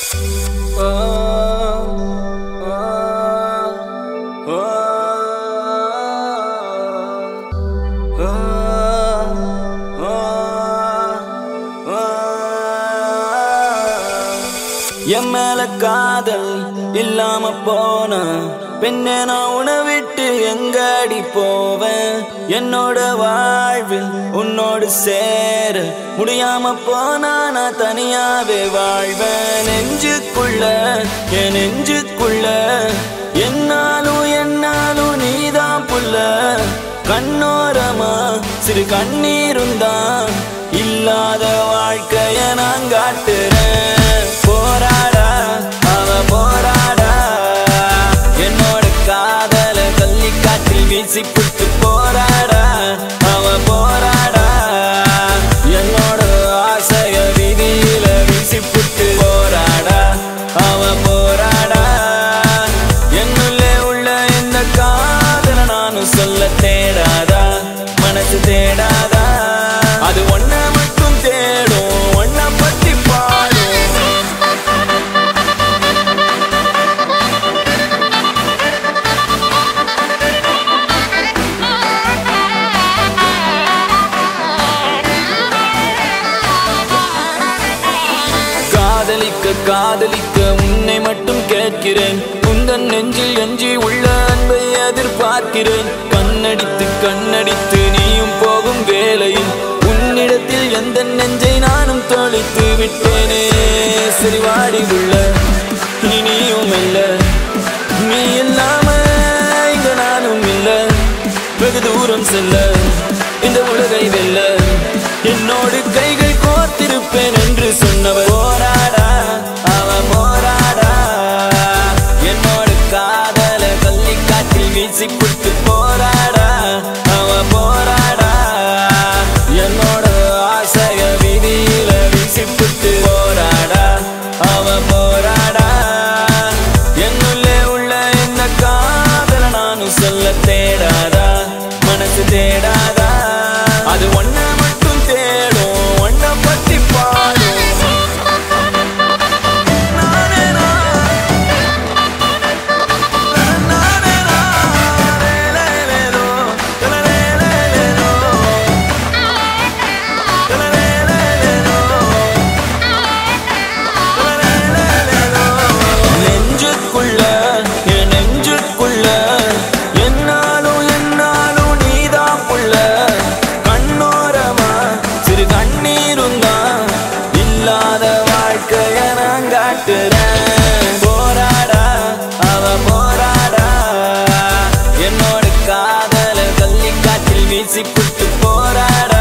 என் மேல காதல் இல்லாம போன பெண்ணே நான் உன விட்டு எங்காடி போவேன் என்னோட வாழ்வில் உன்னோடு சேர முடியாம போனா நான் தனியாவே வாழ்வேன் நெஞ்சுக்குள்ள என் நெஞ்சுக்குள்ள என்னாலும் என்னாலும் நீதான் புள்ள கண்ணோரமா சிறு கண்ணீரும் தான் இல்லாத வாழ்க்கைய நான் காட்டுறேன் போராடா அவ போராடா என்னோட காதல தள்ளி காற்றில் வீசி புட்டு போராடா அவ போராடா என்னோட ஆசைய விதியில வீசி புட்டு போராடா அவ போராடா என்னுள்ளே உள்ள இந்த காதல நானும் சொல்ல தேடாதா மனசு தேடாதா அது ஒன்ன மட்டும் தேடும் ஒன்ன பத்தி பாடும் காதலிக்க காதலிக்க உன்னை மட்டும் கேட்கிறேன் உந்தன் நெஞ்சில் எஞ்சி உள்ள அன்பை எதிர்பார்க்கிறேன் கண்ணடித்து கண்ணடித்து நீயும் போகும் வேளையில் உன்னிடத்தில் எந்த நெஞ்சை நானும் தொலைத்து விட்டேனே சரி வாடி உள்ள இனி நீயும் இல்ல நீ இல்லாம இங்க நானும் இல்ல வெகு தூரம் செல்ல இந்த உலகை வெல்ல என்னோடு கைகள் கோர்த்திருப்பேன் என்று சொன்னவர் போராடா அவ போராடா என்னோடு காதல கள்ளி காற்றில் வீசி புட்டு போராடா அவ போராடா என்னோட ஆசைய விதியில வீசி புட்டு போராடா அவ போராடா என்னுள்ளே உள்ள இந்த காதல நானும் சொல்ல தேடாதா மனசு தேடாதா அது ஒன்ன மட்டும் தேடும் ஒன்ன பத்தி பாடும் நானே நான். நானே நான். லே, லே, லோ. லே, லே, லே, லோ. லே, லே, லே, லோ. நெஞ்சுக்குள்ள என் நெஞ்சுக்குள்ள என்னாலும் என்னாலும் நீதான் புள்ள கண்ணோரமா சிறு கண்ணீரும் தான் இல்லாத வாழ்க்கைய நான் காட்டுறேன் போராடா அவ போராடா என்னோட காதல கள்ளி காற்றில் வீசி புட்டு போராடா